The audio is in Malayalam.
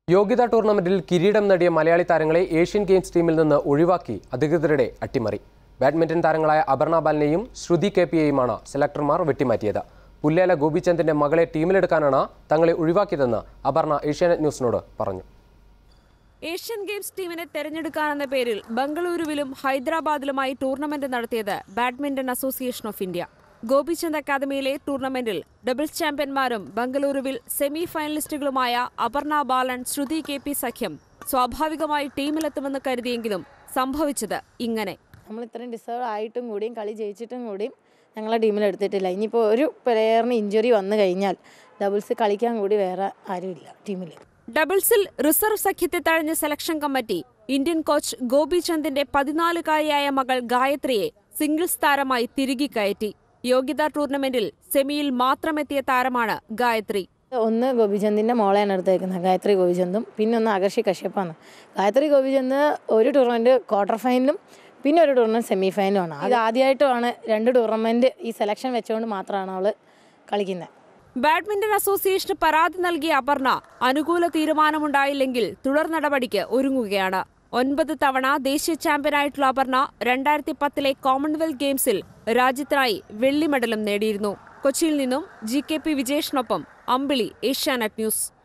യോഗ്യതാ ടൂർണമെന്റിൽ കിരീടം നേടിയ മലയാളി താരങ്ങളെ ഏഷ്യൻ ഗെയിംസ് ടീമിൽ നിന്ന് ഒഴിവാക്കി അധികൃതരുടെ അട്ടിമറി ബാഡ്മിന്റൺ താരങ്ങളായ അപർണ ബാലിനെയും ശ്രുതി കെ പിയെയുമാണ് സെലക്ടർമാർ വെട്ടിമാറ്റിയത് പുല്ലേല ഗോപിചന്ദിന്റെ മകളെ ടീമിലെടുക്കാനാണ് തങ്ങളെ ഒഴിവാക്കിയതെന്ന് അപർണ ഏഷ്യാനെറ്റ് ന്യൂസിനോട് പറഞ്ഞു ഏഷ്യൻ ഗെയിംസ് ടീമിനെ തെരഞ്ഞെടുക്കാനെന്ന പേരിൽ ബംഗളൂരുവിലും ഹൈദരാബാദിലുമായി ടൂർണമെന്റ് നടത്തിയത് badminton association of India Gopichand അക്കാദമിയിലെ ടൂർണമെന്റിൽ ഡബിൾസ് ചാമ്പ്യന്മാരും ബംഗളൂരുവിൽ സെമി ഫൈനലിസ്റ്റുകളുമായ അപർണ ബാലൻ ശ്രുതി കെ പി സഖ്യം സ്വാഭാവികമായി ടീമിലെത്തുമെന്ന് കരുതിയെങ്കിലും സംഭവിച്ചത് ഇങ്ങനെ നമ്മൾ ഇത്രയും ഡിസേർവ് ആയിട്ടും കൂടിയും കളി ജയിച്ചിട്ടും കൂടിയും ഞങ്ങളെ ടീമിൽ എടുത്തിട്ടില്ല ഇനിയിപ്പോൾ ഒരു പ്ലെയറിന് ഇഞ്ചുറി വന്നു കഴിഞ്ഞാൽ ഡബിൾസ് കളിക്കാൻ കൂടി വേറെ ആരുമില്ല ടീമിൽ ഡബിൾസിൽ റിസർവ് സഖ്യത്തെ തഴഞ്ഞ സെലക്ഷൻ കമ്മിറ്റി ഇന്ത്യൻ കോച്ച് ഗോപിചന്ദിന്റെ പതിനാലുകാരിയായ മകൾ ഗായത്രിയെ സിംഗിൾസ് താരമായി തിരികെ കയറ്റി യോഗ്യതാ ടൂർണമെന്റിൽ സെമിയിൽ മാത്രമെത്തിയ താരമാണ് ഗായത്രി ഒന്ന് ഗോപിചന്ദിൻ്റെ മോളെയാണ് എടുത്തേക്കുന്നത് ഗായത്രി ഗോപിചന്ദും പിന്നെ ഒന്ന് ആകർഷി കശ്യപ്പാണ് ഗായത്രി ഗോപിചന്ദ് ഒരു ടൂർണമെൻറ്റ് ക്വാർട്ടർ ഫൈനലും പിന്നെ ഒരു ടൂർണമെൻറ്റ് സെമി ഫൈനലുമാണ് ഇത് ആദ്യമായിട്ടുമാണ് രണ്ട് ടൂർണമെൻറ്റ് ഈ സെലക്ഷൻ വെച്ചുകൊണ്ട് മാത്രമാണ് അവൾ കളിക്കുന്നത് ബാഡ്മിന്റൺ അസോസിയേഷന് പരാതി നൽകിയ അപർണ അനുകൂല തീരുമാനമുണ്ടായില്ലെങ്കിൽ തുടർ നടപടിക്ക് ഒരുങ്ങുകയാണ് ഒൻപത് തവണ ദേശീയ ചാമ്പ്യനായിട്ടുള്ള അപർണ രണ്ടായിരത്തി പത്തിലെ കോമൺവെൽത്ത് ഗെയിംസിൽ രാജ്യത്തിനായി വെള്ളി മെഡലും നേടിയിരുന്നു കൊച്ചിയിൽ നിന്നും ജി കെ പി വിജേഷിനൊപ്പം അമ്പിളി ഏഷ്യാനെറ്റ് ന്യൂസ്